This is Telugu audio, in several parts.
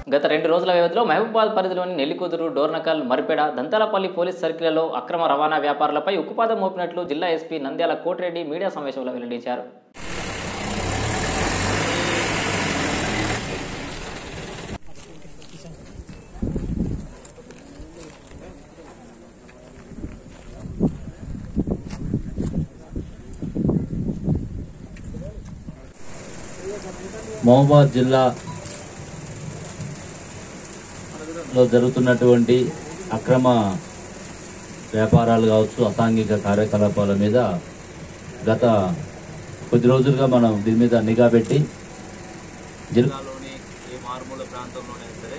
గత రెండు రోజుల వ్యవధిలో మహబూబాద్ పరిధిలోని నెల్లికుదురు డోర్నకల్ మరిపెడ దంతాలపల్లి పోలీస్ సర్కిళ్లలో అక్రమ రవాణా వ్యాపారులపై ఉక్కుపాదం మోపినట్లు జిల్లా ఎస్పీ నంద్యాల కోటిరెడ్డి మీడియా సమావేశంలో వెల్లడించారు మహబూబాద్ జిల్లా లో జరుగుతున్నటువంటి అక్రమ వ్యాపారాలు కావచ్చు అసాంఘిక కార్యకలాపాల మీద గత కొద్ది రోజులుగా మనం దీని మీద నిఘా పెట్టి జిల్లాలోని ఏ మారుమూల ప్రాంతంలోనే సరే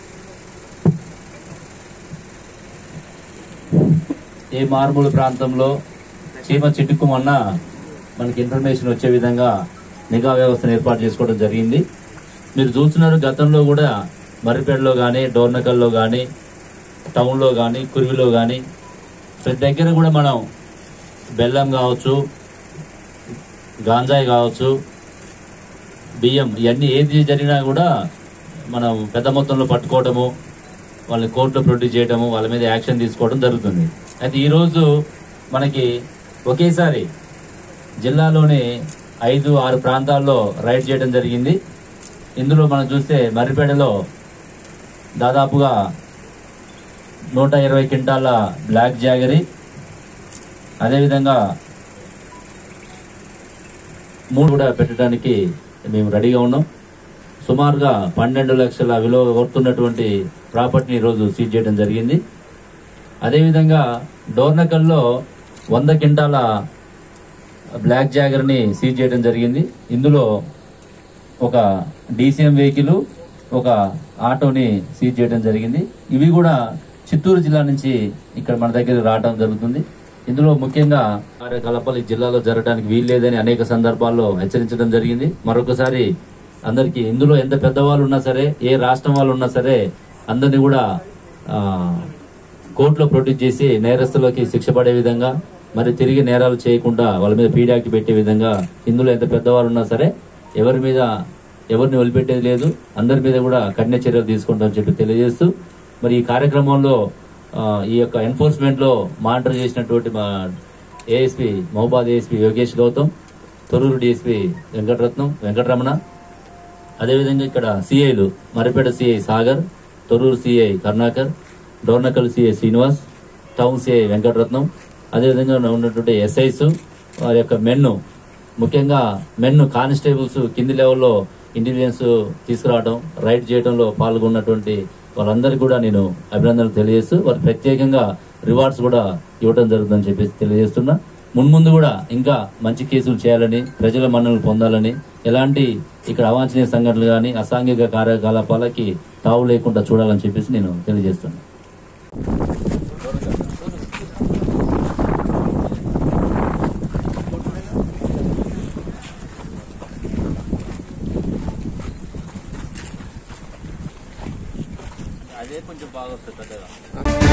ఏ మారుమూల ప్రాంతంలో చీమ చిట్టుకుమన్నా మనకి ఇన్ఫర్మేషన్ వచ్చే విధంగా నిఘా వ్యవస్థను ఏర్పాటు చేసుకోవడం జరిగింది మీరు చూస్తున్నారు గతంలో కూడా మర్రిపేటలో కానీ డోర్నకల్లో కానీ టౌన్లో కానీ కురివిలో కానీ ప్రతి దగ్గర కూడా మనం బెల్లం కావచ్చు గాంజాయి కావచ్చు బియ్యం ఇవన్నీ ఏది జరిగినా కూడా మనం పెద్ద మొత్తంలో పట్టుకోవడము వాళ్ళని కోర్టులో ప్రొడ్యూస్ చేయడము వాళ్ళ మీద యాక్షన్ తీసుకోవడం జరుగుతుంది అయితే ఈరోజు మనకి ఒకేసారి జిల్లాలోని ఐదు ఆరు ప్రాంతాల్లో రైడ్ చేయడం జరిగింది ఇందులో మనం చూస్తే మర్రిపేటలో దాదాపుగా నూట ఇరవై క్వింటాల బ్లాక్ జాగరీ అదేవిధంగా మూడు కూడా పెట్టడానికి మేము రెడీగా ఉన్నాం సుమారుగా పన్నెండు లక్షల విలువ కొడుతున్నటువంటి ప్రాపర్టీని ఈరోజు సీజ్ చేయడం జరిగింది అదేవిధంగా డోర్నకల్లో వంద క్వింటాల బ్లాక్ జాగర్ని సీజ్ చేయడం జరిగింది ఇందులో ఒక డీసీఎం వెహికల్ ఒక ఆటోని సీజ్ చేయడం జరిగింది ఇవి కూడా చిత్తూరు జిల్లా నుంచి ఇక్కడ మన దగ్గర రావడం జరుగుతుంది ఇందులో ముఖ్యంగా కార్యకలాపాలు ఈ జిల్లాలో జరగడానికి వీల్లేదని అనేక సందర్భాల్లో హెచ్చరించడం జరిగింది మరొకసారి అందరికీ ఇందులో ఎంత పెద్దవాళ్ళు ఉన్నా సరే ఏ రాష్ట్రం వాళ్ళు ఉన్నా సరే అందరినీ కూడా ఆ, కోర్టులో ప్రొడ్యూస్ చేసి నేరస్తులకి శిక్ష పడే విధంగా మరి తిరిగి నేరాలు చేయకుండా వాళ్ళ మీద పీడాక్ట్ పెట్టే విధంగా ఇందులో ఎంత పెద్దవాళ్ళు ఉన్నా సరే ఎవరి మీద ఎవరిని వదిలిపెట్టేది లేదు అందరి మీద కూడా కఠిన చర్యలు తీసుకుంటామని చెప్పి తెలియజేస్తూ మరి ఈ కార్యక్రమంలో ఆ, ఈ యొక్క ఎన్ఫోర్స్మెంట్ లో మానిటర్ చేసినటువంటి మా ASP Mahabad ASP Yogesh Gautam Thorrur DSP Venkataratnam Venkataramana అదేవిధంగా ఇక్కడ సిఐలు Maripeda CI Sagar Thorrur CI Karunakar Dornakal CI Srinivas town CI Venkataratnam అదేవిధంగా ఉన్నటువంటి ఎస్ఐస్ వారి యొక్క మెన్ను ముఖ్యంగా మెన్ను కానిస్టేబుల్స్ కింది లెవెల్లో ఇంటెలిజెన్స్ తీసుకురావడం రైడ్ చేయడంలో పాల్గొన్నటువంటి వాళ్ళందరికీ కూడా నేను అభినందనలు తెలియజేస్తూ వారికి ప్రత్యేకంగా రివార్డ్స్ కూడా ఇవ్వడం జరుగుతుందని చెప్పేసి తెలియజేస్తున్నా మున్ముందు కూడా ఇంకా మంచి కేసులు చేయాలని ప్రజల మన్ననలు పొందాలని ఎలాంటి ఇక్కడ అవాంఛనీయ సంఘటనలు కానీ అసాంఘిక కార్యకలాపాలకి తావు లేకుండా చూడాలని చెప్పేసి నేను తెలియజేస్తున్నాను అదే కొంచెం బాగా వస్తుంది పెద్దగా